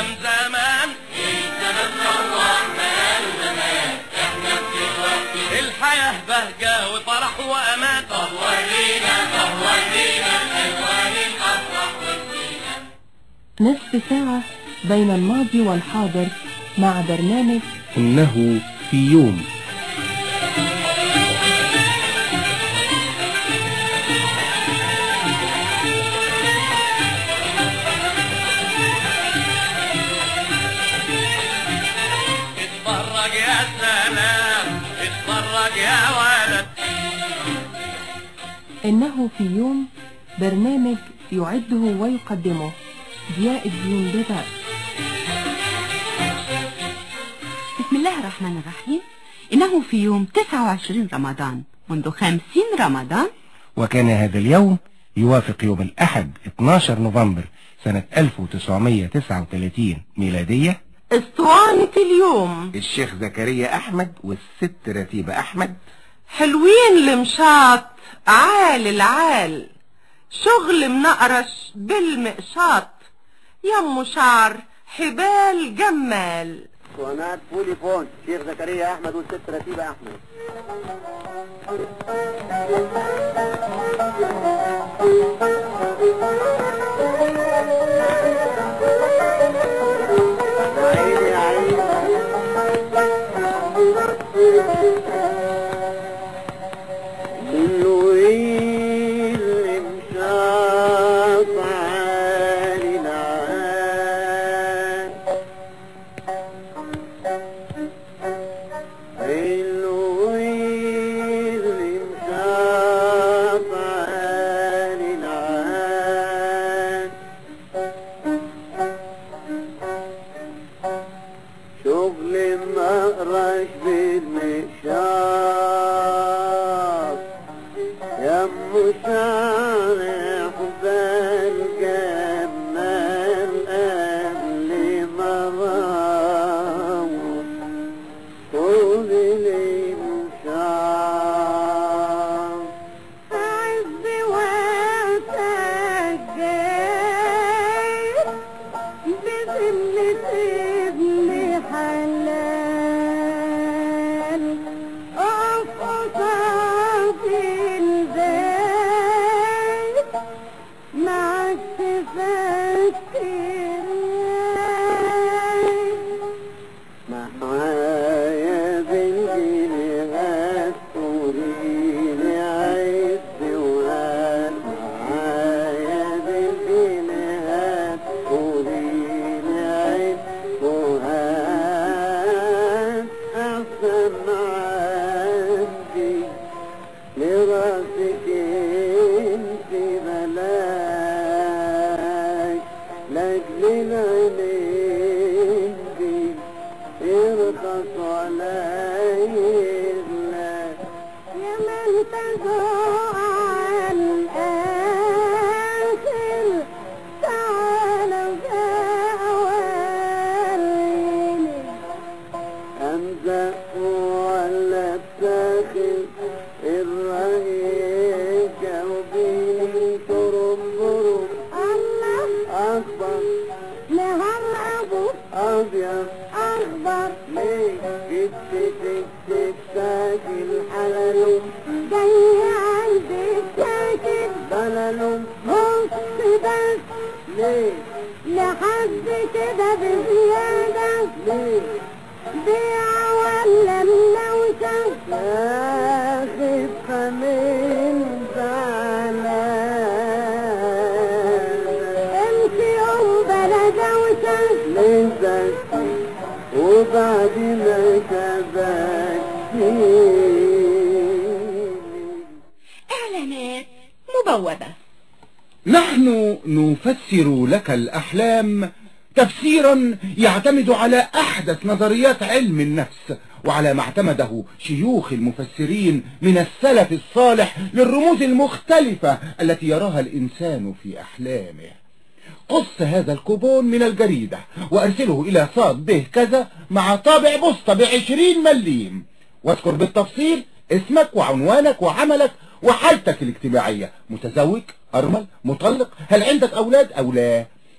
ايام زمان الحياة بهجة وفرح وأمان نصف ساعة بين الماضي والحاضر مع برنامج إنه في يوم اتفرج يا سلام اتفرج يا ولد إنه في يوم برنامج يعده ويقدمه ضياء الدين بدر بسم الله الرحمن الرحيم إنه في يوم 29 رمضان منذ 50 رمضان وكان هذا اليوم يوافق يوم الأحد 12 نوفمبر سنة 1939 ميلادية اسطوانة اليوم الشيخ زكريا أحمد والست رتيبة أحمد حلوين المشاط عال العال شغل منقرش بالمقشاط يم شعر حبال جمال اسطوانات بوليفون شيخ زكريا احمد والست رتيبه احمد عيني عيني اللي مشاط عالي العال اللي مشاط عالي العال شغل النقرش بالمشاط يا مشارح بالجمال قبل ما روح طول الانشاء عز وقتك جاي بذمة ابن حلال أفقصات البيت معك تفكر معايا بالجنيهات قوليلي عز وهات معايا بالجنيهات قوليلي عز وهات أحسن عندي لراسك انت ملاك لاجل العينين دي ارخص ولا يغلى يا من تزوع عن الآخر تعالى ووريني أمزق ولا بتاخد الرأي جاوبيني ترم برم الله أكبر نهار أبو أبيض أكبر ليه جبت تكتب ساكن حلل جاي عندك ساكن بلل بص بس ليه لحد كده بزيادة ليه بيع ولا منوشة خفة من زعلان امشي يوم بلا دوشة لذك وبعد ما تبكي إعلانات مبوبة نحن نفسر لك الأحلام تفسيرا يعتمد على أحدث نظريات علم النفس وعلى ما اعتمده شيوخ المفسرين من السلف الصالح للرموز المختلفة التي يراها الإنسان في أحلامه قص هذا الكوبون من الجريدة وأرسله إلى صاد به كذا مع طابع بسطة بعشرين مليم واذكر بالتفصيل اسمك وعنوانك وعملك وحالتك الاجتماعية متزوج أرمل مطلق هل عندك أولاد أو لا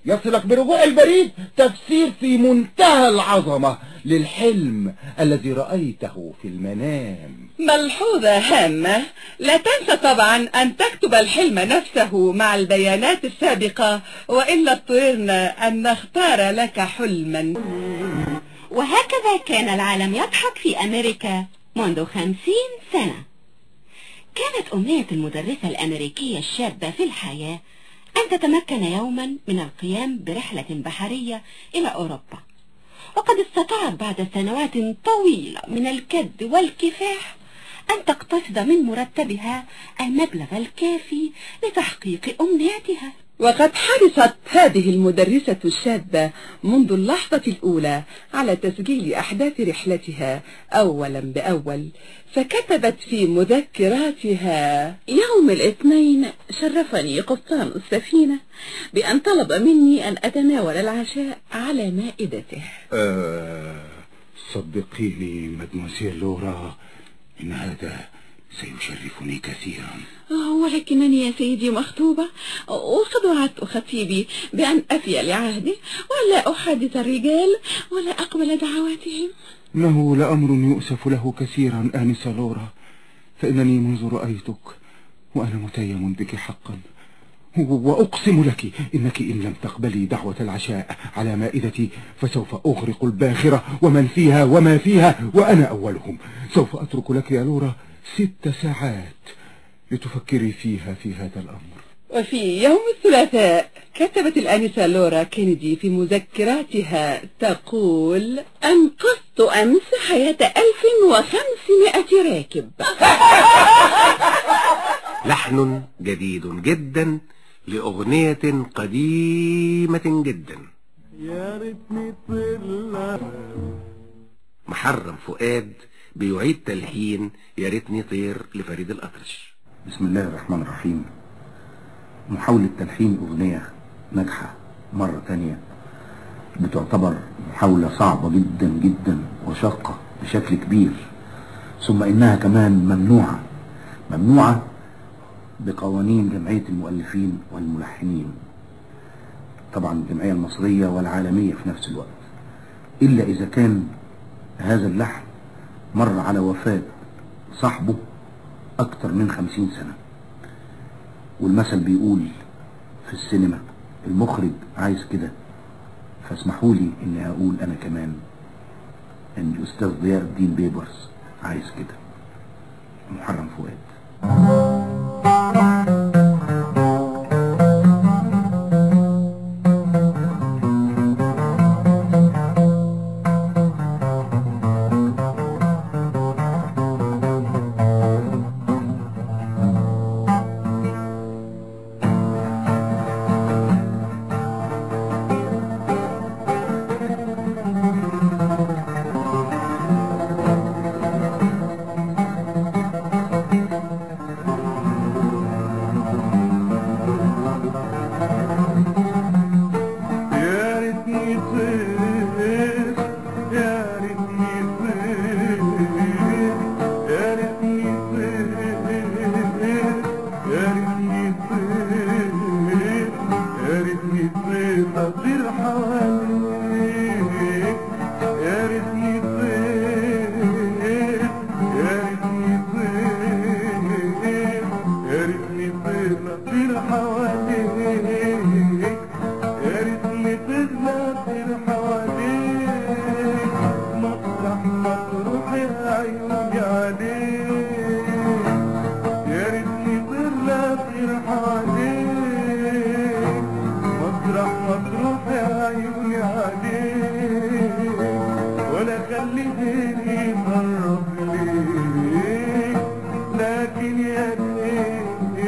يصلك برجوع البريد تفسير في منتهى العظمة للحلم الذي رأيته في المنام ملحوظة هامة لا تنسى طبعا أن تكتب الحلم نفسه مع البيانات السابقة وإلا اضطررنا أن نختار لك حلما وهكذا كان العالم يضحك في أمريكا منذ خمسين سنة كانت أمنية المدرسة الأمريكية الشابة في الحياة أن تتمكن يوما من القيام برحلة بحرية إلى أوروبا وقد استطاعت بعد سنوات طويلة من الكد والكفاح أن تقتصد من مرتبها المبلغ الكافي لتحقيق أمنيتها وقد حرصت هذه المدرسة الشابة منذ اللحظة الأولى على تسجيل أحداث رحلتها أولا بأول فكتبت في مذكراتها يوم الاثنين شرفني قبطان السفينة بأن طلب مني أن أتناول العشاء على مائدته آه صدقيني مدموسيل لورا إن هذا سيشرفني كثيرا ولكنني يا سيدي مخطوبة وقد وعدت خطيبي بأن أفي لعهدي ولا أحادث الرجال ولا أقبل دعواتهم إنه لأمر يؤسف له كثيرا آنسة لورا فإنني منذ رأيتك وأنا متيم بك حقا وأقسم لك إنك إن لم تقبلي دعوة العشاء على مائدتي فسوف أغرق الباخرة ومن فيها وما فيها وأنا أولهم سوف أترك لك يا لورا ست ساعات لتفكري فيها في هذا الأمر وفي يوم الثلاثاء كتبت الآنسة لورا كينيدي في مذكراتها تقول أنقذت أمس حياة ألف وخمسمائة راكب لحن جديد جدا لأغنية قديمة جدا يا ريتني طلع محرم فؤاد بيعيد تلحين يا ريتني طير لفريد الأطرش بسم الله الرحمن الرحيم محاولة تلحين أغنية ناجحة مرة تانية بتعتبر محاولة صعبة جدا جدا وشاقة بشكل كبير ثم إنها كمان ممنوعة ممنوعة بقوانين جمعية المؤلفين والملحنين طبعا الجمعية المصرية والعالمية في نفس الوقت إلا إذا كان هذا اللحن مر على وفاة صاحبه أكتر من خمسين سنة والمثل بيقول في السينما المخرج عايز كده فاسمحوا لي اني اقول انا كمان ان الاستاذ ضياء الدين بيبرس عايز كده محرم فؤاد يا ريتني طير يا ريتني طير يا ريتني طير يا ريتني طير يا ريتني طير أطير حواليك يا ريتني طير يا ريتني طير يا ريتني طير أطير حواليك يا ريتني تغلى طير حواليك مطرح ما تروح يا عيوني عليك يا ريتني تغلى طير حواليك مطرح ما تروح يا عيوني عليك ولا خلي غيري يقرب ليك لكن يا ريت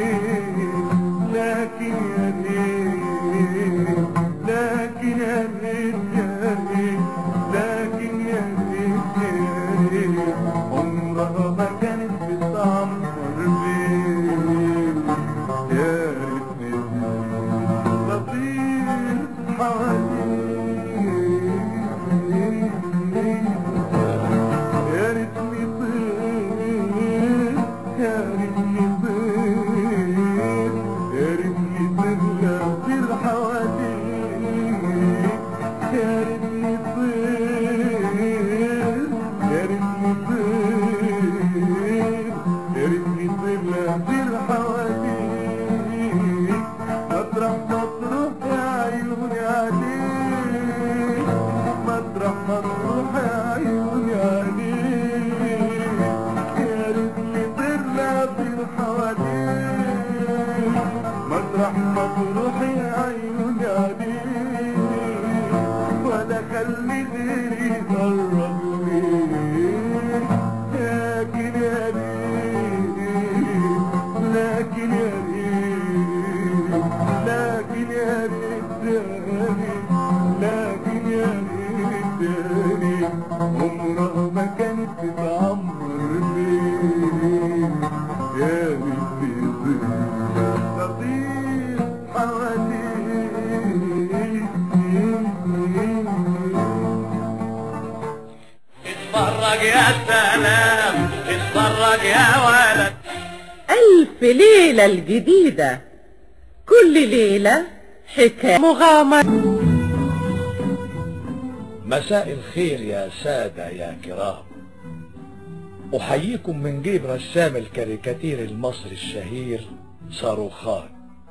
لكن يا ريت لكن يا ريت يا ريت لكن يا ريت يا ريت عمرها ما كانت بطعم قلبي يا ريتني بطير حواليك مطرح ما تروحي عيوني عليك ولا خلي غيري يقرب ليك لكن يا ريت لكن يا ريت لكن يا ريت تاني لكن يا ريت تاني عمرها ما كانت تتعمر ليه يا ريت تظل تطير حواليك اتفرج يا سلام اتفرج يا ولد ألف ليلة الجديدة كل ليلة حكاية مغامرة مساء الخير يا سادة يا كرام أحييكم من جيب رسام الكاريكاتير المصري الشهير صاروخان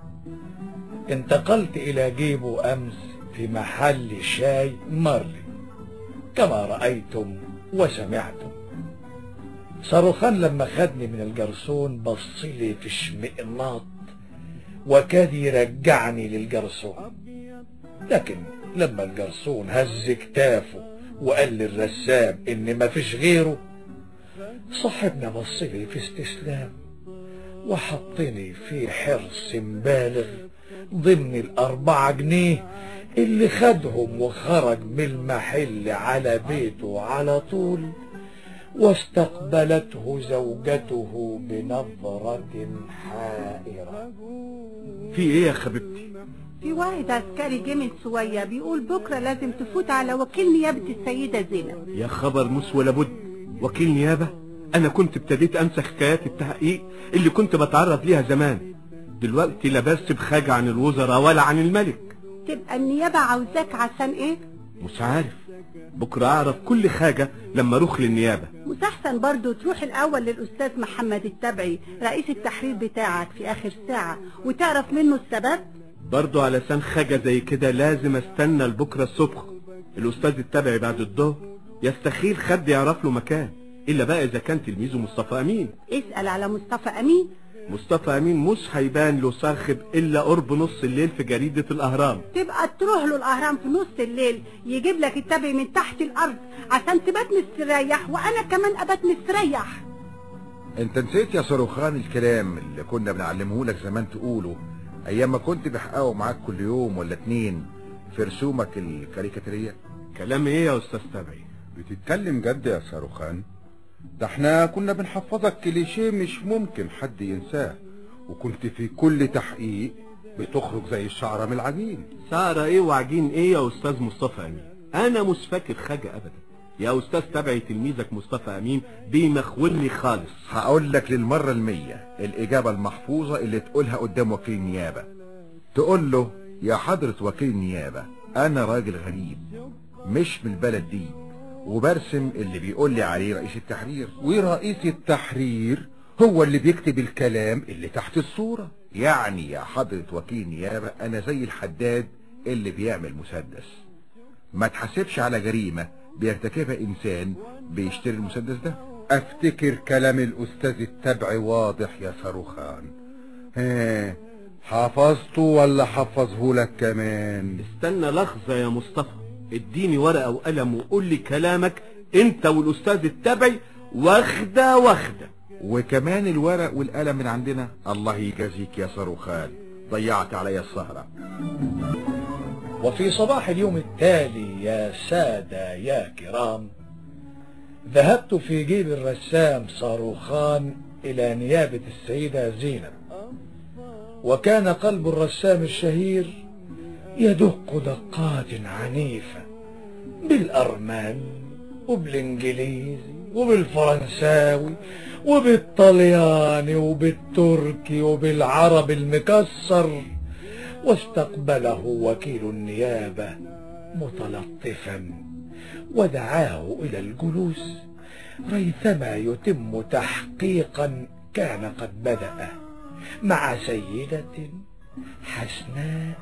انتقلت إلى جيبه أمس في محل شاي مرلي كما رأيتم وسمعتم صاروخان لما خدني من الجرسون بصلي في اشمئناط وكاد يرجعني للجرسون لكن لما الجرسون هز كتافه وقال للرسام ان مفيش غيره صاحبنا بصلي في استسلام وحطني في حرص بالغ ضمن الأربعة جنيه اللي خدهم وخرج من المحل على بيته على طول واستقبلته زوجته بنظرة حائرة في ايه يا حبيبتي في واحد عسكري جه من سوية بيقول بكرة لازم تفوت على وكيل نيابة السيدة زينب يا خبر مس ولا بد وكيل نيابة انا كنت ابتديت انسى حكايات التحقيق اللي كنت بتعرض ليها زمان دلوقتي لا بس بحاجة عن الوزراء ولا عن الملك تبقى النيابة عاوزاك عشان ايه مش عارف بكرة اعرف كل حاجة لما اروح للنيابة مستحسن برضو تروح الاول للاستاذ محمد التبعي رئيس التحرير بتاعك في اخر ساعة وتعرف منه السبب برضو علشان حاجة زي كده لازم استنى لبكرة الصبح الأستاذ التبعي بعد الظهر يستخيل حد يعرف له مكان إلا بقى إذا كان تلميذه مصطفى أمين اسأل على مصطفى امين مصطفى أمين مش هيبان له صاخب إلا قرب نص الليل في جريدة الأهرام تبقى تروح له الاهرام في نص الليل يجيب لك التبعي من تحت الارض عشان تبات مستريح وانا كمان ابات مستريح انت نسيت يا صاروخان الكلام اللي كنا بنعلمه لك زمان تقوله ايام ما كنت بحققه معاك كل يوم ولا اتنين في رسومك الكاريكاتيرية كلام إيه يا أستاذ تبعي بتتكلم جد يا صاروخان ده احنا كنا بنحفظك كليشيه مش ممكن حد ينساه وكنت في كل تحقيق بتخرج زي الشعرة من العجين سارة إيه وعجين إيه يا أستاذ مصطفى أمين أنا مش فاكر حاجة أبدا يا أستاذ تبعي تلميذك مصطفى أمين بيمخولني خالص هقول لك للمرة المية الإجابة المحفوظة اللي تقولها قدام وكيل نيابة تقول له يا حضرة وكيل نيابة أنا راجل غريب مش من البلد دي وبرسم اللي بيقول لي عليه رئيس التحرير ورئيس التحرير هو اللي بيكتب الكلام اللي تحت الصورة يعني يا حضرة وكيل نيابة أنا زي الحداد اللي بيعمل مسدس ما تحاسبش على جريمة بيرتكبها إنسان بيشتري المسدس ده افتكر كلام الاستاذ التبعي واضح يا صاروخان ها حفظته ولا حفظه لك كمان استنى لحظة يا مصطفى اديني ورقة وقلم وقول لي كلامك انت والاستاذ التبعي واخدة واخدة وكمان الورق والقلم من عندنا الله يجازيك يا صاروخان ضيعت عليا السهرة وفي صباح اليوم التالي يا سادة يا كرام ذهبت في جيب الرسام صاروخان إلى نيابة السيدة زينب وكان قلب الرسام الشهير يدق دقات عنيفة بالأرمن وبالإنجليزي وبالفرنساوي وبالطلياني وبالتركي وبالعربي المكسر واستقبله وكيل النيابة متلطفا ودعاه إلى الجلوس ريثما يتم تحقيقا كان قد بدأ مع سيدة حسناء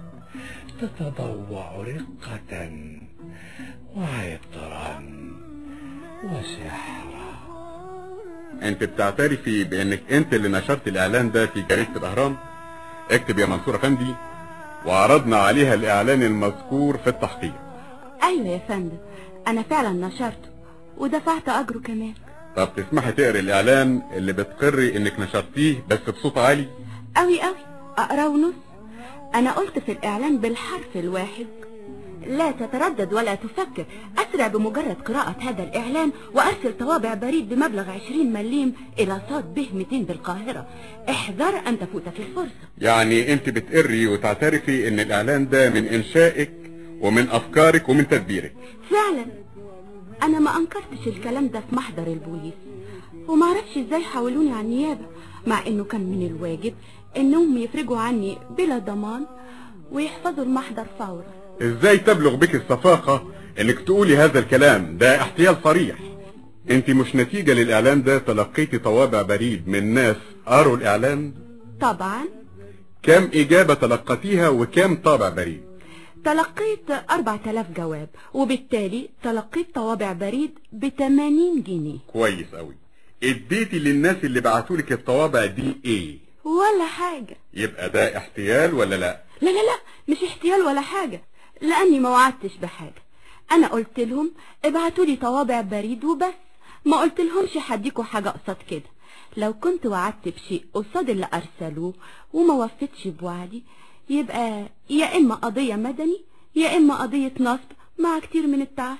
تتضوع رقة وعطرا وسحرا انت بتعترفي بانك انت اللي نشرت الاعلان ده في جريدة الاهرام اكتب يا منصور افندي وعرضنا عليها الاعلان المذكور في التحقيق ايوه يا فندم انا فعلا نشرته ودفعت اجره كمان طب تسمحي تقري الاعلان اللي بتقري انك نشرتيه بس بصوت عالي قوي قوي اقراه ونص انا قلت في الاعلان بالحرف الواحد لا تتردد ولا تفكر اسرع بمجرد قراءة هذا الاعلان وارسل طوابع بريد بمبلغ 20 مليم الى صاد به 200 بالقاهرة احذر ان تفوتك الفرصة يعني انت بتقري وتعترفي ان الاعلان ده من انشائك ومن افكارك ومن تدبيرك فعلا انا ما انكرتش الكلام ده في محضر البوليس وما اعرفش ازاي حولوني على النيابة مع انه كان من الواجب انهم يفرجوا عني بلا ضمان ويحفظوا المحضر فورا ازاي تبلغ بك الصفاقة انك تقولي هذا الكلام ده احتيال صريح انت مش نتيجة للاعلان ده تلقيتي طوابع بريد من ناس قروا الاعلان طبعا كم اجابة تلقتيها وكم طابع بريد تلقيت 4000 جواب وبالتالي تلقيت طوابع بريد ب 80 جنيه كويس قوي اديتي للناس اللي بعتولك الطوابع دي ايه ولا حاجة يبقى ده احتيال ولا لا لا لا لا مش احتيال ولا حاجة لاني ما وعدتش بحاجة انا قلت لهم ابعتوا لي طوابع بريد وبس ما قلت لهمش هديكوا حاجة قصاد كده لو كنت وعدت بشيء قصاد اللي ارسلوه وما وفتش بوعدي يبقى يا اما قضية مدني يا اما قضية نصب مع كتير من التعسف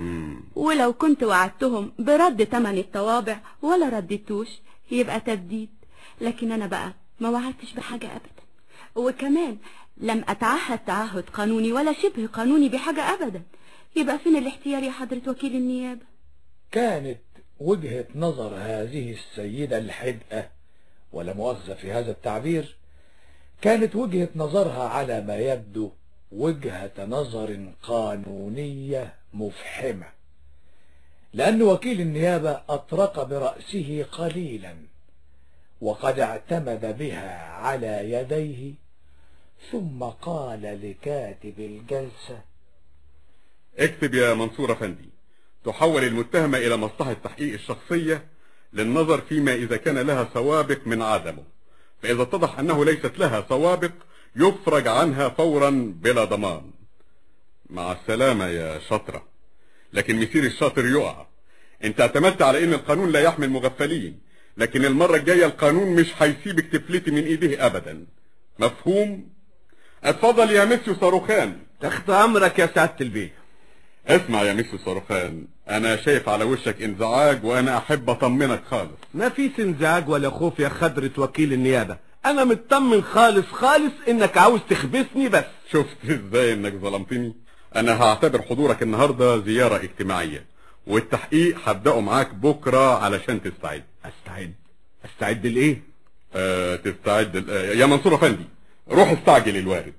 ولو كنت وعدتهم برد تمن الطوابع ولا رديتوش يبقى تسديد لكن انا بقى ما وعدتش بحاجة ابدا وكمان لم اتعهد تعهد قانوني ولا شبه قانوني بحاجة ابدا يبقى فين الاحتيال يا حضرة وكيل النيابة كانت وجهة نظر هذه السيدة الحدقة ولا مؤاخذة في هذا التعبير كانت وجهة نظرها على ما يبدو وجهة نظر قانونية مفحمة لأن وكيل النيابة أطرق برأسه قليلا وقد اعتمد بها على يديه ثم قال لكاتب الجلسة اكتب يا منصور افندي تحول المتهمة الى مصلحة تحقيق الشخصية للنظر فيما اذا كان لها سوابق من عدمه فاذا اتضح انه ليست لها سوابق يفرج عنها فورا بلا ضمان مع السلامة يا شطرة لكن مسير الشاطر يقع انت اعتمدت على ان القانون لا يحمي المغفلين لكن المرة الجاية القانون مش هيسيبك تفلتي من ايديه ابدا مفهوم اتفضل يا مسيو صاروخان تحت امرك يا سعادة البيه اسمع يا مسيو صاروخان انا شايف على وشك انزعاج وانا احب اطمنك خالص ما فيش انزعاج ولا خوف يا خضرة وكيل النيابة انا مطمن خالص خالص انك عاوز تخبسني بس شفت ازاي انك ظلمتني انا هعتبر حضورك النهاردة زيارة اجتماعية والتحقيق هبدأه معاك بكرة علشان تستعد استعد استعد لايه أه تستعد ل- آه، يا منصور افندي روح استعجل الوارد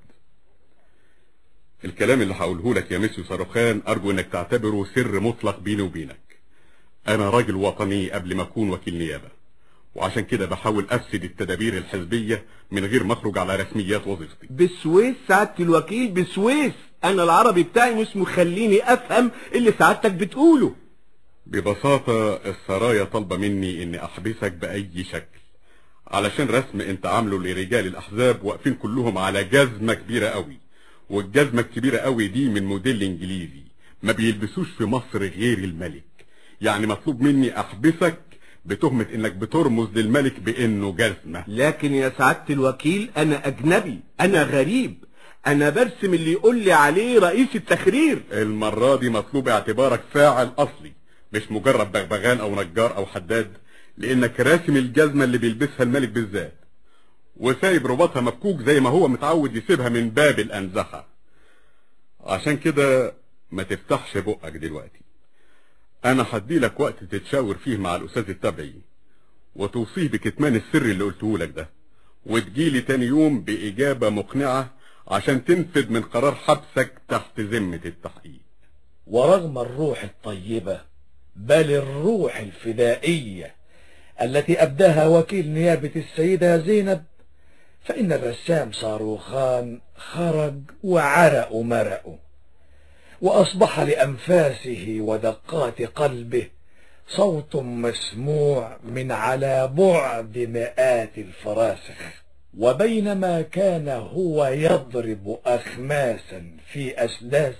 الكلام اللي هقوله لك يا مسيو صاروخان ارجو انك تعتبره سر مطلق بيني وبينك انا راجل وطني قبل ما اكون وكيل نيابة وعشان كده بحاول افسد التدابير الحزبية من غير ما اخرج على رسميات وظيفتي بسويس سعادة الوكيل بسويس انا العربي بتاعي مش مخليني افهم اللي سعادتك بتقوله ببساطة السرايا طالبة مني اني احبسك باي شكل علشان رسم انت عامله لرجال الاحزاب واقفين كلهم على جزمة كبيرة قوي والجزمة الكبيرة قوي دي من موديل انجليزي ما بيلبسوش في مصر غير الملك يعني مطلوب مني احبسك بتهمة انك بترمز للملك بانه جزمة لكن يا سعادة الوكيل انا اجنبي انا غريب انا برسم اللي يقول لي عليه رئيس التخرير المرة دي مطلوب اعتبارك فاعل اصلي مش مجرد بغبغان او نجار او حداد لانك راسم الجزمة اللي بيلبسها الملك بالذات وسايب رباطها مفكوك زي ما هو متعود يسيبها من باب الانزحة عشان كده ما تفتحش بقك دلوقتي انا هديلك وقت تتشاور فيه مع الاستاذ التبعي وتوصيه بكتمان السر اللي قلته لك ده وتجيلي تاني يوم باجابة مقنعة عشان تنفذ من قرار حبسك تحت ذمة التحقيق ورغم الروح الطيبة بل الروح الفدائية التي أبداها وكيل نيابة السيدة زينب فإن الرسام صاروخان خرج وعرق مرق وأصبح لأنفاسه ودقات قلبه صوت مسموع من على بعد مئات الفراسخ وبينما كان هو يضرب أخماسا في أسداس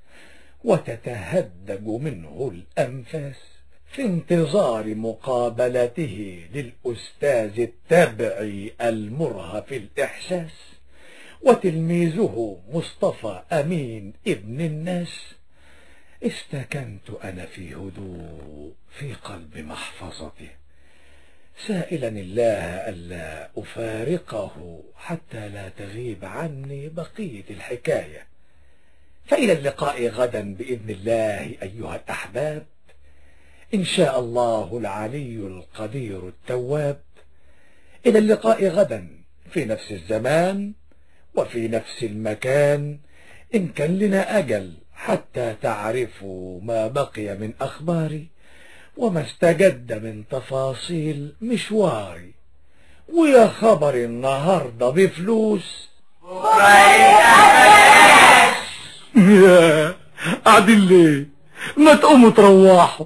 وتتهدج منه الأنفاس في انتظار مقابلته للأستاذ التبعي المرهف الإحساس وتلميذه مصطفى أمين ابن الناس استكنت أنا في هدوء في قلب محفظته سائلا الله ألا أفارقه حتى لا تغيب عني بقية الحكاية فإلى اللقاء غدا بإذن الله أيها الأحباب إن شاء الله العلي القدير التواب إلى اللقاء غدا في نفس الزمان وفي نفس المكان إن كان لنا أجل حتى تعرفوا ما بقي من أخباري وما استجد من تفاصيل مشواري ويا خبر النهاردة بفلوس يا قاعدين ليه ما تقوموا تروحوا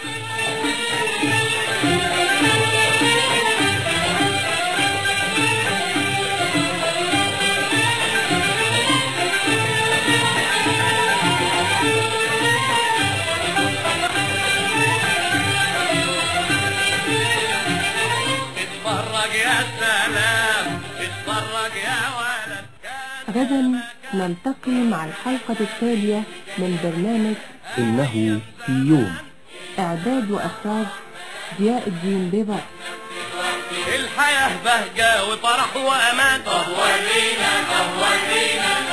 اتفرج يا سلام اتفرج يا ولد غدا نلتقي مع الحلقة التالية من برنامج إنه في يوم إعداد وإخراج ضياء الدين بيبر الحياة بهجة وفرح وأمان طب ورينا طب ورينا